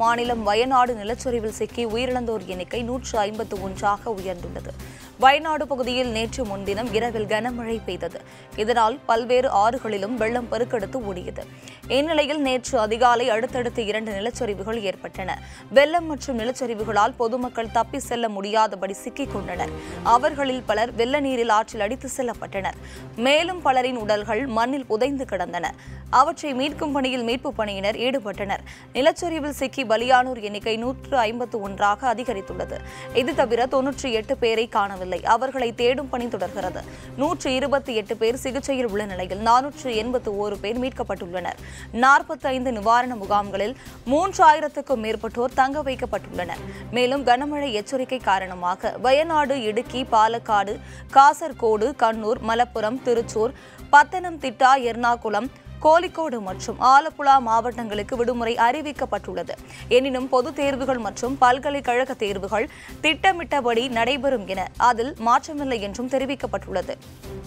மாநிலம் வயநாடு நிலச்சரிவில் சிக்கி உயிரிழந்தோர் எண்ணிக்கை நூற்று ஐம்பத்து ஒன்றாக உயர்ந்துள்ளது வயநாடு பகுதியில் நேற்று முன்தினம் இரவில் கனமழை பெய்தது இதனால் பல்வேறு ஆறுகளிலும் வெள்ளம் பெருக்கெடுத்து ஓடியது இந்நிலையில் நேற்று அதிகாலை அடுத்தடுத்து இரண்டு நிலச்சரிவுகள் ஏற்பட்டன வெள்ளம் மற்றும் நிலச்சரிவுகளால் பொதுமக்கள் தப்பி செல்ல முடியாதபடி சிக்கிக் கொண்டனர் அவர்களில் பலர் வெள்ள நீரில் ஆற்றில் அடித்து செல்லப்பட்டனர் மேலும் பலரின் உடல்கள் மண்ணில் புதைந்து கிடந்தன அவற்றை மீட்கும் பணியில் மீட்புப் பணியினர் ஈடுபட்டனர் நிலச்சரிவில் சிக்கி பலியானோர் எண்ணிக்கை நூற்று ஐம்பத்து ஒன்றாக அதிகரித்துள்ளது இது தவிர தொன்னூற்றி எட்டு பேரை காணவில்லை அவர்களை தேடும் பணி தொடர்கிறது நூற்று இருபத்தி எட்டு பேர் சிகிச்சையில் உள்ள நிலையில் நானூற்று எண்பத்து ஓரு பேர் மீட்கப்பட்டுள்ளனர் நாற்பத்தி ஐந்து நிவாரண முகாம்களில் மூன்றாயிரத்துக்கும் மேற்பட்டோர் தங்க வைக்கப்பட்டுள்ளனர் மேலும் கனமழை எச்சரிக்கை காரணமாக வயநாடு இடுக்கி பாலக்காடு காசர்கோடு கண்ணூர் மலப்புரம் திருச்சூர் பத்தனம்திட்டா எர்ணாகுளம் கோழிக்கோடு மற்றும் ஆலப்புழா மாவட்டங்களுக்கு விடுமுறை அறிவிக்கப்பட்டுள்ளது எனினும் பொதுத் தேர்வுகள் மற்றும் பல்கலைக்கழக தேர்வுகள் திட்டமிட்டபடி நடைபெறும் என அதில் மாற்றமில்லை என்றும் தெரிவிக்கப்பட்டுள்ளது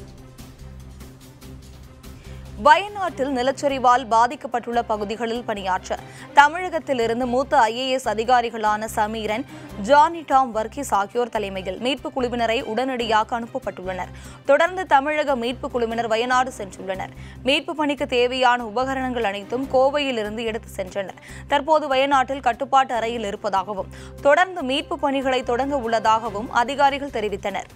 வயநாட்டில் நிலச்சரிவால் பாதிக்கப்பட்டுள்ள பகுதிகளில் பணியாற்ற தமிழகத்திலிருந்து மூத்த ஐஏஎஸ் அதிகாரிகளான சமீரன் ஜானி டாம் வர்கீஸ் ஆகியோர் தலைமையில் மீட்புக் குழுவினரை உடனடியாக அனுப்பப்பட்டுள்ளனர் தொடர்ந்து தமிழக மீட்புக் குழுவினர் வயநாடு சென்றுள்ளனர் மீட்புப் பணிக்கு தேவையான உபகரணங்கள் அனைத்தும் கோவையிலிருந்து எடுத்து சென்றனர் தற்போது வயநாட்டில் கட்டுப்பாட்டு அறையில் இருப்பதாகவும் தொடர்ந்து மீட்புப் பணிகளை தொடங்க உள்ளதாகவும் அதிகாரிகள் தெரிவித்தனர்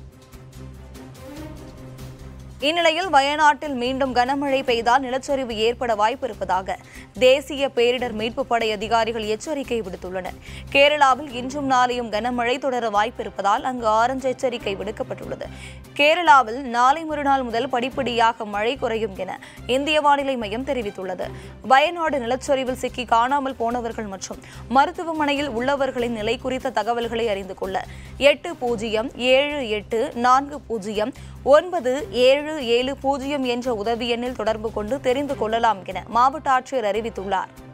இந்நிலையில் வயநாட்டில் மீண்டும் கனமழை பெய்தால் நிலச்சரிவு ஏற்பட வாய்ப்பு இருப்பதாக தேசிய பேரிடர் மீட்புப் படை அதிகாரிகள் எச்சரிக்கை விடுத்துள்ளனர் கேரளாவில் இன்றும் நாளையும் கனமழை தொடர வாய்ப்பு இருப்பதால் அங்கு ஆரஞ்சு எச்சரிக்கை விடுக்கப்பட்டுள்ளது கேரளாவில் நாளை மறுநாள் முதல் படிப்படியாக மழை குறையும் என இந்திய வானிலை மையம் தெரிவித்துள்ளது வயநாடு நிலச்சரிவில் சிக்கி காணாமல் போனவர்கள் மற்றும் மருத்துவமனையில் உள்ளவர்களின் நிலை குறித்த தகவல்களை அறிந்து கொள்ள எட்டு பூஜ்ஜியம் ஏழு எட்டு நான்கு பூஜ்ஜியம் ஒன்பது ஏழு ஏழு பூஜ்ஜியம் என்ற உதவி எண்ணில் தொடர்பு கொண்டு தெரிந்து கொள்ளலாம் என மாவட்ட ஆட்சியர் அறிவித்துள்ளார்